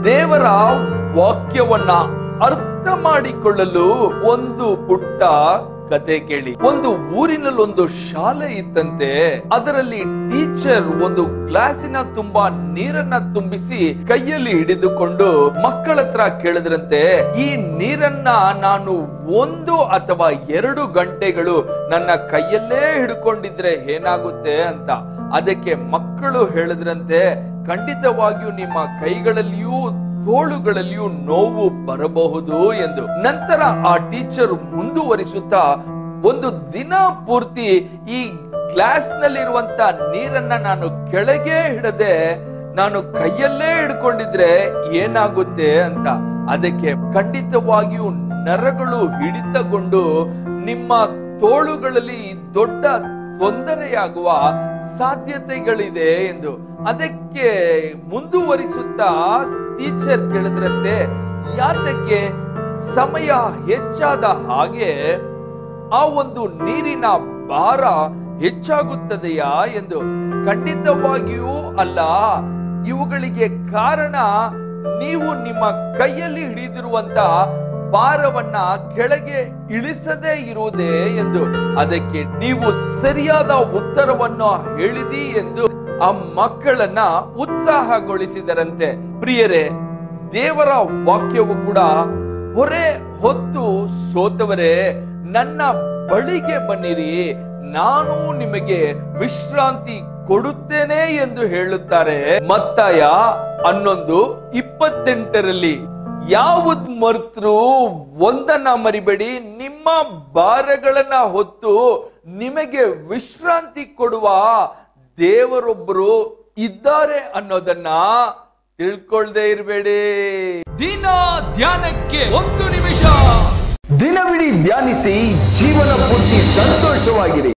ದೇವರ ವಾಕ್ಯವನ್ನ ಅರ್ಥ ಮಾಡಿಕೊಳ್ಳಲು ಒಂದು ಪುಟ್ಟ ಕತೆ ಕೇಳಿ ಒಂದು ಊರಿನಲ್ಲಿ ಒಂದು ಶಾಲೆ ಇತ್ತಂತೆ ಅದರಲ್ಲಿ ಟೀಚರ್ ಒಂದು ಗ್ಲಾಸಿನ ತುಂಬಾ ನೀರನ್ನ ತುಂಬಿಸಿ ಕೈಯಲ್ಲಿ ಹಿಡಿದುಕೊಂಡು ಮಕ್ಕಳ ಹತ್ರ ಕೇಳಿದ್ರಂತೆ ಈ ನೀರನ್ನ ನಾನು ಒಂದು ಅಥವಾ ಎರಡು ಗಂಟೆಗಳು ನನ್ನ ಕೈಯಲ್ಲೇ ಹಿಡ್ಕೊಂಡಿದ್ರೆ ಏನಾಗುತ್ತೆ ಅಂತ ಅದಕ್ಕೆ ಮಕ್ಕಳು ಹೇಳಿದ್ರಂತೆ ಖಂಡಿತವಾಗಿಯೂ ನಿಮ್ಮ ಕೈಗಳಲ್ಲಿಯೂ ತೋಳುಗಳಲ್ಲಿಯೂ ನೋವು ಬರಬಹುದು ಎಂದು ನಂತರ ಆ ಟೀಚರ್ ಮುಂದುವರಿಸುತ್ತಾ ಒಂದು ದಿನ ಪೂರ್ತಿ ಈ ಗ್ಲಾಸ್ ನಲ್ಲಿರುವಂತ ನೀರನ್ನ ನಾನು ಕೆಳಗೆ ಹಿಡದೆ ನಾನು ಕೈಯಲ್ಲೇ ಹಿಡ್ಕೊಂಡಿದ್ರೆ ಏನಾಗುತ್ತೆ ಅಂತ ಅದಕ್ಕೆ ಖಂಡಿತವಾಗಿಯೂ ನರಗಳು ಹಿಡಿತಗೊಂಡು ನಿಮ್ಮ ತೋಳುಗಳಲ್ಲಿ ದೊಡ್ಡ ತೊಂದರೆಯಾಗುವ ಸಾಧ್ಯತೆಗಳಿದೆ ಎಂದು ಅದಕ್ಕೆ ಮುಂದುವರಿಸುತ್ತಾ ಟೀಚರ್ ಕೇಳಿದ್ರಂತೆ ಯಾತಕ್ಕೆ ಸಮಯ ಹೆಚ್ಚಾದ ಹಾಗೆ ಆ ಒಂದು ನೀರಿನ ಭಾರ ಹೆಚ್ಚಾಗುತ್ತದೆಯಾ ಎಂದು ಖಂಡಿತವಾಗಿಯೂ ಅಲ್ಲ ಇವುಗಳಿಗೆ ಕಾರಣ ನೀವು ನಿಮ್ಮ ಕೈಯಲ್ಲಿ ಹಿಡಿದಿರುವಂತ ಭಾರವನ್ನ ಕೆಳಗೆ ಇಳಿಸದೇ ಇರುವುದೇ ಎಂದು ಅದಕ್ಕೆ ನೀವು ಸರಿಯಾದ ಉತ್ತರವನ್ನು ಹೇಳಿದಿ ಎಂದು ಆ ಮಕ್ಕಳನ್ನ ಉತ್ಸಾಹಗೊಳಿಸಿದರಂತೆ ಪ್ರಿಯರೇ ದೇವರ ವಾಕ್ಯವು ಕೂಡ ಹೊರೆ ಹೊತ್ತು ಸೋತವರೇ ನನ್ನ ಬಳಿಗೆ ಬನ್ನಿರಿ ನಾನು ನಿಮಗೆ ವಿಶ್ರಾಂತಿ ಕೊಡುತ್ತೇನೆ ಎಂದು ಹೇಳುತ್ತಾರೆ ಮತ್ತಾಯ ಹನ್ನೊಂದು ಇಪ್ಪತ್ತೆಂಟರಲ್ಲಿ ಯಾವುದು ಮರ್ತರು ಒಂದನ್ನ ಮರಿಬೇಡಿ ನಿಮ್ಮ ಭಾರಗಳನ್ನ ಹೊತ್ತು ನಿಮಗೆ ವಿಶ್ರಾಂತಿ ಕೊಡುವ ದೇವರೊಬ್ಬರು ಇದ್ದಾರೆ ಅನ್ನೋದನ್ನ ತಿಳ್ಕೊಳ್ದೆ ಇರಬೇಡಿ ದಿನ ಧ್ಯಾನಕ್ಕೆ ಒಂದು ನಿಮಿಷ ದಿನವಿಡೀ ಧ್ಯಾನಿಸಿ ಜೀವನ ಪೂರ್ತಿ ಸಂತೋಷವಾಗಿರಿ